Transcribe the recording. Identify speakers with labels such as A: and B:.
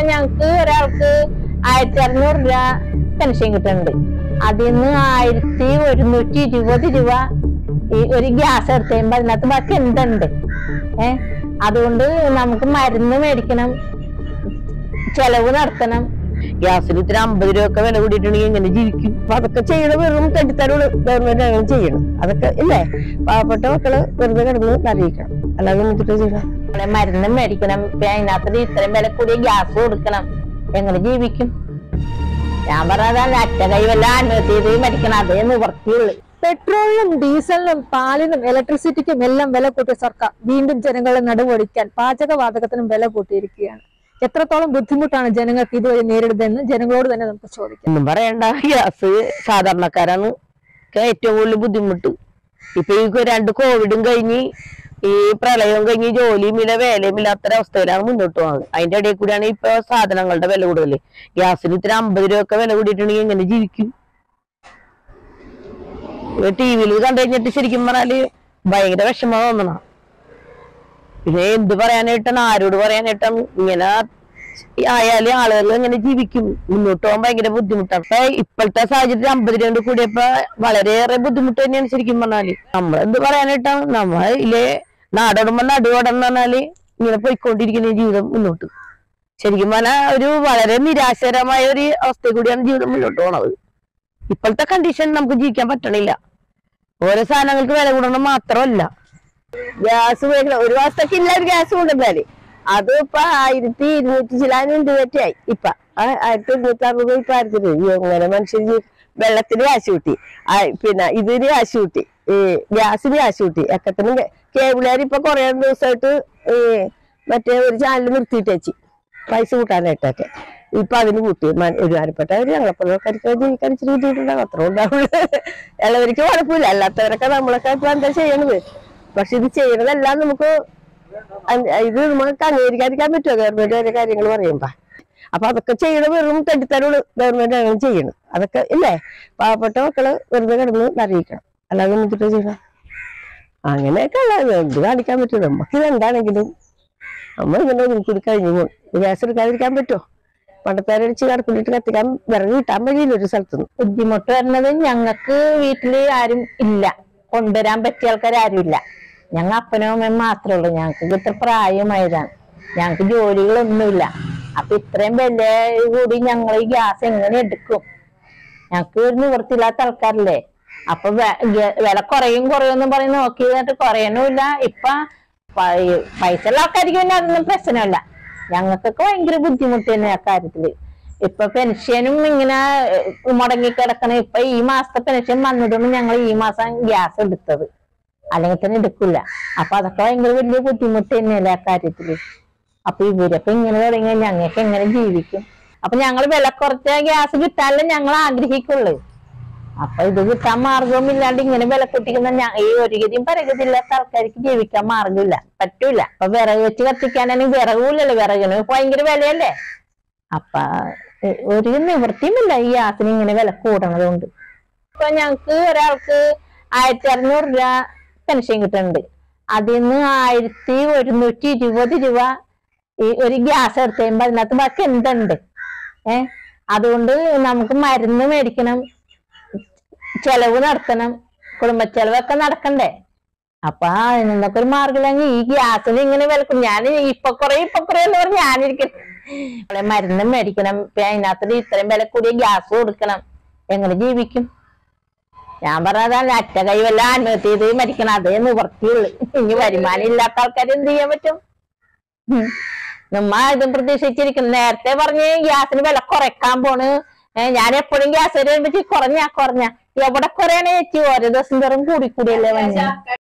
A: ഞങ്ങക്ക് ഒരാൾക്ക് ആയിരത്തി അറുന്നൂറ് രൂപ പെൻഷൻ കിട്ടുന്നുണ്ട് അതിൽ നിന്ന് ആയിരത്തി ഒരുന്നൂറ്റി ഇരുപത് രൂപ ഈ ഒരു ഗ്യാസ് എടുത്ത് കഴിയുമ്പോ അതിനകത്ത് ബാക്കി എന്തുണ്ട് ഏ അതുകൊണ്ട് നമുക്ക് മരുന്ന് മേടിക്കണം ചെലവ് നടത്തണം
B: ഗ്യാസിന് ഇത്ര അമ്പത് രൂപ ഒക്കെ വില കൂടിയിട്ടുണ്ടെങ്കിൽ എങ്ങനെ ജീവിക്കും അപ്പൊ അതൊക്കെ ചെയ്യണ വെറും തെണ്ടിത്തരോട് ഗവൺമെന്റ് അങ്ങനെ ചെയ്യണം അതൊക്കെ ഇല്ലേ പാവപ്പെട്ട മക്കള് വെറുതെ കിടന്ന് അറിയിക്കണം അല്ലാതെ എന്നിട്ട് ചെയ്യണം
A: നമ്മളെ മരുന്ന് മേടിക്കണം പിന്നെ അതിനകത്ത് ഇത്രയും വില കൂടിയ ഗ്യാസ് കൊടുക്കണം എങ്ങനെ ജീവിക്കും ഞാൻ പറഞ്ഞതല്ല അറ്റ കൈ വല്ല ആത്മഹത്യ ചെയ്ത് മരിക്കണം അതേ നിവർത്തിയുള്ളു
C: പെട്രോളിനും ഡീസലിനും പാലിനും ഇലക്ട്രിസിറ്റിക്കും എല്ലാം വില കൂട്ടിയ സർക്കാർ വീണ്ടും ജനങ്ങളെ നടുവൊടിക്കാൻ പാചകവാതകത്തിനും വില കൂട്ടിയിരിക്കുകയാണ് എത്രത്തോളം ബുദ്ധിമുട്ടാണ് ജനങ്ങൾക്ക് ഇതുവരെ നേരിടുന്നതെന്ന് ജനങ്ങളോട് തന്നെ നമുക്ക് ചോദിക്കാം
B: ഒന്നും പറയണ്ട ഗ്യാസ് സാധാരണക്കാരാണ് ഒക്കെ ഏറ്റവും കൂടുതൽ ബുദ്ധിമുട്ട് ഇപ്പൊ ഈ രണ്ട് കോവിഡും കഴിഞ്ഞ് ഈ പ്രളയവും കഴിഞ്ഞ് ജോലിയും ഇല്ല വേലയും ഇല്ലാത്തൊരവസ്ഥയിലാണ് മുന്നോട്ട് പോകുന്നത് അതിന്റെ ഇടയിൽ കൂടിയാണ് ഇപ്പൊ സാധനങ്ങളുടെ വില കൂടുതൽ ഗ്യാസിന് ഇത്ര അമ്പത് രൂപ ഒക്കെ വില കൂടിയിട്ടുണ്ടെങ്കിൽ എങ്ങനെ ജീവിക്കും ടി വിയിൽ കണ്ടു കഴിഞ്ഞിട്ട് ശരിക്കും പറഞ്ഞാല് ഭയങ്കര വിഷമം തോന്നണം പിന്നെ എന്ത് പറയാനായിട്ടാണ് ആരോട് പറയാനായിട്ടാണ് ഇങ്ങനെ ആയാല് ആളുകൾ എങ്ങനെ ജീവിക്കും മുന്നോട്ട് പോകാൻ ഭയങ്കര ബുദ്ധിമുട്ടാണ് അപ്പൊ ഇപ്പോഴത്തെ സാഹചര്യത്തിൽ അമ്പത് രൂപ കൂടിയപ്പോ വളരെയേറെ ബുദ്ധിമുട്ട് തന്നെയാണ് ശരിക്കും പറഞ്ഞാല് നമ്മൾ എന്ത് പറയാനായിട്ടാണ് നമ്മൾ ഇല്ലേ നാടോടുമ്പോ നടുവോടെന്ന് പറഞ്ഞാല് ഇങ്ങനെ പോയിക്കൊണ്ടിരിക്കുന്ന ഈ ജീവിതം മുന്നോട്ട് ശരിക്കും പറഞ്ഞാൽ ഒരു വളരെ നിരാശകരമായ ഒരു അവസ്ഥയിൽ കൂടിയാണ് ജീവിതം മുന്നോട്ട് പോണത് ഇപ്പോഴത്തെ കണ്ടീഷൻ നമുക്ക് ജീവിക്കാൻ പറ്റണില്ല ഓരോ സാധനങ്ങൾക്ക് വില കൂടണം മാത്രമല്ല ഗ്യാസ് ഉപയോഗിക്കണം ഒരു മാസത്തേക്ക് ഇല്ല ഒരു ഗ്യാസ് കൊണ്ടുവന്നാല് അത് ഇപ്പൊ ആയിരത്തി ഇരുന്നൂറ്റി ചിലാനും രൂപയായി ഇപ്പൊ ആ, ആയിരത്തി ഇരുന്നൂറ്റി അറുപത് ഇപ്പൊ ആയിരത്തി ഇരുപത് എങ്ങനെ മനുഷ്യൻ ജീ- വെള്ളത്തിന് കാശ് കൂട്ടി ആ, പിന്നെ ഇതിന് കാശ് കൂട്ടി ഈ ഗ്യാസിന് കാശ് കൂട്ടി എക്കത്തിനും കേബിളുകാർ ഇപ്പൊ കുറെ ദിവസമായിട്ട് ഈ മറ്റേ ഒരു ചാനൽ നിർത്തിയിട്ട് വെച്ച് പൈസ കൂട്ടാനായിട്ടൊക്കെ ഇപ്പൊ അതിന് കൂട്ടി മ- ഒരുമാനപ്പെട്ടവര് ഞങ്ങളെപ്പോഴൊക്കെ ജീവിക്കാൻ ഇച്ചിരി ബുദ്ധിമുട്ടുണ്ടാകും അത്ര ഉണ്ടാവുള്ളൂ എല്ലാവർക്ക് കുഴപ്പമില്ല അല്ലാത്തവരൊക്കെ നമ്മളൊക്കെ ഇപ്പൊ എന്താ ചെയ്യണത് പക്ഷെ ഇത് ചെയ്യണതെല്ലാം നമുക്ക് അൻ- ഇത് നമുക്ക് അംഗീകരിക്കാതിരിക്കാൻ പറ്റുമോ ഗവൺമെന്റ് ഓരോ കാര്യങ്ങൾ പറയുമ്പോ അപ്പൊ അതൊക്കെ ചെയ്യണ വെറും തെണ്ടിത്തരോട് ഗവൺമെന്റ് അങ്ങനെ ചെയ്യണം അതൊക്കെ ഇല്ലേ പാവപ്പെട്ട മക്കള് വെറുതെ കിടന്ന് അറിയിക്കണം അല്ലാതെ എന്നിട്ട് ചെയ്യണം അങ്ങനെയൊക്കെ ഉള്ളത് എന്ത് കാണിക്കാൻ പറ്റും നമുക്ക് ഇത് എന്താണെങ്കിലും നമ്മൾ ഇങ്ങനെ ഒതുക്കി കഴിഞ്ഞു പോകും ഗ്യാസ് എടുക്കാതിരിക്കാൻ പറ്റുമോ പണ്ടത്തേരടിച്ച് കടപ്പിലിട്ട് കത്തിക്കാൻ വിറക് കിട്ടാൻ വഴിയില്ല ഒരു സ്ഥലത്തുനിന്ന്
A: ബുദ്ധിമുട്ട് വരുന്നത് ഞങ്ങൾക്ക് വീട്ടില് ആരും ഇല്ല കൊണ്ടുവരാൻ പറ്റിയ ആൾക്കാർ ആരും ഇല്ല ഞങ്ങൾ അപ്പനും അമ്മയും മാത്രമേ ഉള്ളൂ ഞങ്ങൾക്ക് ഇത്ര പ്രായമായതാണ് ഞങ്ങൾക്ക് ജോലികളൊന്നുമില്ല അപ്പൊ ഇത്രയും വില കൂടി ഞങ്ങൾ ഈ ഗ്യാസ് എങ്ങനെ എടുക്കും ഞങ്ങൾക്ക് ഒരു നിവൃത്തിയില്ലാത്ത ആൾക്കാരല്ലേ അപ്പൊ വെ- ഗ- വില കുറയും കുറയുമെന്ന് പറഞ്ഞ് നോക്കി എന്നിട്ട് കുറയണമില്ല ഇപ്പൊ പ- പൈസ ഉള്ള ആൾക്കാർക്ക് പിന്നെ അതൊന്നും പ്രശ്നമില്ല ഞങ്ങൾക്കൊക്കെ ഭയങ്കര ബുദ്ധിമുട്ട് തന്നെ ആ കാര്യത്തില് ഇപ്പൊ പെൻഷനും ഇങ്ങനെ ഏഹ്, മുടങ്ങി കിടക്കണ ഇപ്പൊ ഈ മാസത്തെ പെൻഷൻ വന്നതുകൊണ്ട് ഞങ്ങൾ ഈ മാസം ഗ്യാസ് എടുത്തത് അല്ലെങ്കിൽ തന്നെ എടുക്കില്ല അപ്പൊ അതൊക്കെ ഭയങ്കര വലിയ ബുദ്ധിമുട്ട് തന്നെയല്ലേ ആ കാര്യത്തില് അപ്പൊ ഇവരൊക്കെ ഇങ്ങനെ തുടങ്ങിയാൽ ഞങ്ങൾക്ക് എങ്ങനെ ജീവിക്കും അപ്പൊ ഞങ്ങൾ വില കുറച്ച ഗ്യാസ് കിട്ടാനല്ലേ ഞങ്ങൾ ആഗ്രഹിക്കുള്ളൂ അപ്പൊ ഇത് കിട്ടാൻ മാർഗവും ഇല്ലാണ്ട് ഇങ്ങനെ വില പൊട്ടിക്കുന്ന ഞ- ഈ ഒരു ഗതിയും പരഗതി ഇല്ലാത്ത ആൾക്കാർക്ക് ജീവിക്കാൻ മാർഗമില്ല പറ്റൂല അപ്പൊ വിറക് വെച്ച് കത്തിക്കാനാണെങ്കിൽ വിറകൂലല്ലോ വിറകിന് ഭയങ്കര വിലയല്ലേ അപ്പൊ എ- ഒരു നിവൃത്തിയുമില്ല ഈ ഗ്യാസിന് ഇങ്ങനെ വില കൂടണത് കൊണ്ട് ഇപ്പൊ ഞങ്ങക്ക് ഒരാൾക്ക് ആയിരത്തി അറുന്നൂറ് രൂപ പെൻഷൻ കിട്ടുന്നുണ്ട് അതിൽ നിന്ന് ആയിരത്തി ഒരുന്നൂറ്റി ഇരുപത് രൂപ ഈ ഒരു ഗ്യാസ് എടുത്ത് കഴിയുമ്പോ അതിനകത്ത് ബാക്കി എന്തുണ്ട് ഏ അതുകൊണ്ട് നമുക്ക് മരുന്ന് മേടിക്കണം ചെലവ് നടത്തണം കുടുംബ ചെലവൊക്കെ നടക്കണ്ടേ അപ്പൊ അതിനൊക്കെ ഒരു മാർഗമില്ലെങ്കിൽ ഈ ഗ്യാസിന് ഇങ്ങനെ വിലക്കും ഞാൻ ഇപ്പൊ കുറെ ഇപ്പൊ കുറെ എന്ന് പറഞ്ഞ് ഞാനിരിക്കണം മരുന്ന് മേടിക്കണം പിന്നെ അതിനകത്ത് ഇത്രയും വില കൂടിയ ഗ്യാസ് കൊടുക്കണം എങ്ങനെ ജീവിക്കും ഞാൻ പറഞ്ഞതല്ല അറ്റ കൈ വല്ല ആത്മഹത്യ ചെയ്ത് മരിക്കണം അതേ നിവർത്തിയുള്ളു ഇനി വരുമാനം ഇല്ലാത്ത ആൾക്കാർ എന്ത് ചെയ്യാൻ പറ്റും ഉം. നമ്മ ഇതും പ്രതീക്ഷിച്ചിരിക്കുന്നു നേരത്തെ പറഞ്ഞ് ഗ്യാസിന് വില കുറയ്ക്കാൻ പോണ് ഏ, ഞാൻ എപ്പോഴും ഗ്യാസ് വരുമ്പോ കുറഞ്ഞ കുറഞ്ഞ എവിടെ കുറയാണേ ചേച്ചി ഓരോ ദിവസം തോറും കൂടി കൂടിയല്ലേ വന്നെ